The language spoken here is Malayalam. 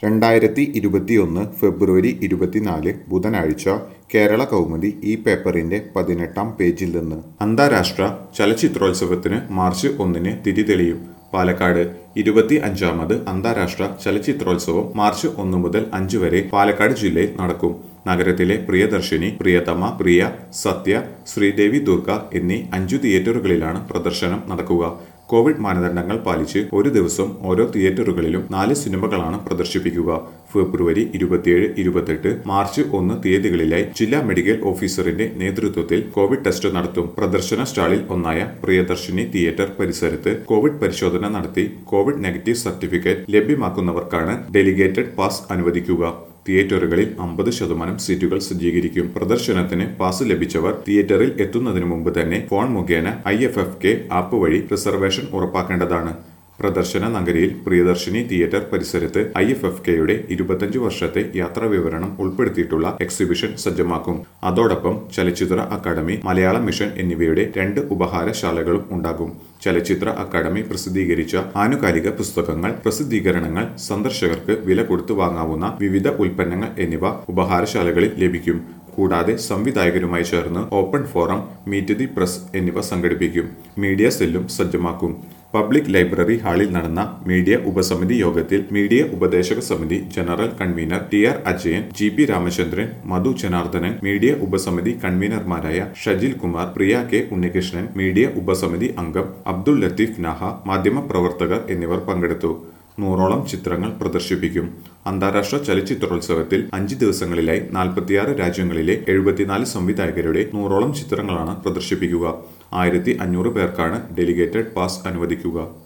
രണ്ടായിരത്തി ഇരുപത്തിയൊന്ന് ഫെബ്രുവരി ഇരുപത്തിനാല് ബുധനാഴ്ച കേരള കൗമുദി ഈ പേപ്പറിന്റെ പതിനെട്ടാം പേജിൽ നിന്ന് അന്താരാഷ്ട്ര ചലച്ചിത്രോത്സവത്തിന് മാർച്ച് ഒന്നിന് തിരി തെളിയും പാലക്കാട് ഇരുപത്തി അഞ്ചാമത് അന്താരാഷ്ട്ര ചലച്ചിത്രോത്സവം മാർച്ച് ഒന്ന് മുതൽ അഞ്ച് വരെ പാലക്കാട് ജില്ലയിൽ നടക്കും നഗരത്തിലെ പ്രിയദർശിനി പ്രിയതമ പ്രിയ സത്യ ശ്രീദേവി ദുർഗ എന്നീ അഞ്ചു തിയേറ്ററുകളിലാണ് പ്രദർശനം നടക്കുക കോവിഡ് മാനദണ്ഡങ്ങൾ പാലിച്ച് ഒരു ദിവസം ഓരോ തിയേറ്ററുകളിലും നാല് സിനിമകളാണ് പ്രദർശിപ്പിക്കുക ഫെബ്രുവരി ഇരുപത്തിയേഴ് ഇരുപത്തെട്ട് മാർച്ച് ഒന്ന് തീയതികളിലായി ജില്ലാ മെഡിക്കൽ ഓഫീസറിന്റെ നേതൃത്വത്തിൽ കോവിഡ് ടെസ്റ്റ് നടത്തും പ്രദർശന സ്റ്റാളിൽ ഒന്നായ പ്രിയദർശിനി തിയേറ്റർ പരിസരത്ത് കോവിഡ് പരിശോധന നടത്തി കോവിഡ് നെഗറ്റീവ് സർട്ടിഫിക്കറ്റ് ലഭ്യമാക്കുന്നവർക്കാണ് ഡെലിഗേറ്റഡ് പാസ് അനുവദിക്കുക തിയേറ്ററുകളിൽ അമ്പത് ശതമാനം സീറ്റുകൾ സജ്ജീകരിക്കും പ്രദർശനത്തിന് പാസ് ലഭിച്ചവർ തിയേറ്ററിൽ എത്തുന്നതിന് മുമ്പ് തന്നെ ഫോൺ മുഖേന I F F K app വഴി റിസർവേഷൻ ഉറപ്പാക്കേണ്ടതാണ് പ്രദർശന നഗരിയിൽ പ്രിയദർശിനി തിയേറ്റർ പരിസരത്ത് ഐ എഫ് എഫ് കെയുടെ ഇരുപത്തഞ്ച് വർഷത്തെ യാത്രാ വിവരണം ഉൾപ്പെടുത്തിയിട്ടുള്ള എക്സിബിഷൻ സജ്ജമാക്കും അതോടൊപ്പം ചലച്ചിത്ര അക്കാദമി മലയാളം മിഷൻ എന്നിവയുടെ രണ്ട് ഉപഹാരശാലകളും ഉണ്ടാകും ചലച്ചിത്ര അക്കാദമി പ്രസിദ്ധീകരിച്ച ആനുകാലിക പുസ്തകങ്ങൾ പ്രസിദ്ധീകരണങ്ങൾ സന്ദർശകർക്ക് വില കൊടുത്തു വാങ്ങാവുന്ന വിവിധ ഉൽപ്പന്നങ്ങൾ എന്നിവ ഉപഹാരശാലകളിൽ ലഭിക്കും കൂടാതെ സംവിധായകരുമായി ചേർന്ന് open forum meet the press എന്നിവ സംഘടിപ്പിക്കും മീഡിയ സെല്ലും സജ്ജമാക്കും പബ്ലിക് ലൈബ്രറി ഹാളിൽ നടന്ന മീഡിയ ഉപസമിതി യോഗത്തിൽ മീഡിയ ഉപദേശക സമിതി general convener T R Ajayan G P Ramachandran Madhu Janardhanan media ഉപസമിതി കൺവീനർമാരായ ഷജിൽ കുമാർ പ്രിയ കെ ഉണ്ണികൃഷ്ണൻ മീഡിയ ഉപസമിതി അംഗം അബ്ദുൽ ലത്തീഫ് നാഹ മാധ്യമപ്രവർത്തകർ എന്നിവർ പങ്കെടുത്തു നൂറോളം ചിത്രങ്ങൾ പ്രദർശിപ്പിക്കും അന്താരാഷ്ട്ര ചലച്ചിത്രോത്സവത്തിൽ അഞ്ച് ദിവസങ്ങളിലായി നാൽപ്പത്തിയാറ് രാജ്യങ്ങളിലെ എഴുപത്തിനാല് സംവിധായകരുടെ നൂറോളം ചിത്രങ്ങളാണ് പ്രദർശിപ്പിക്കുക ആയിരത്തി അഞ്ഞൂറ് പേർക്കാണ് ഡെലിഗേറ്റഡ് പാസ് അനുവദിക്കുക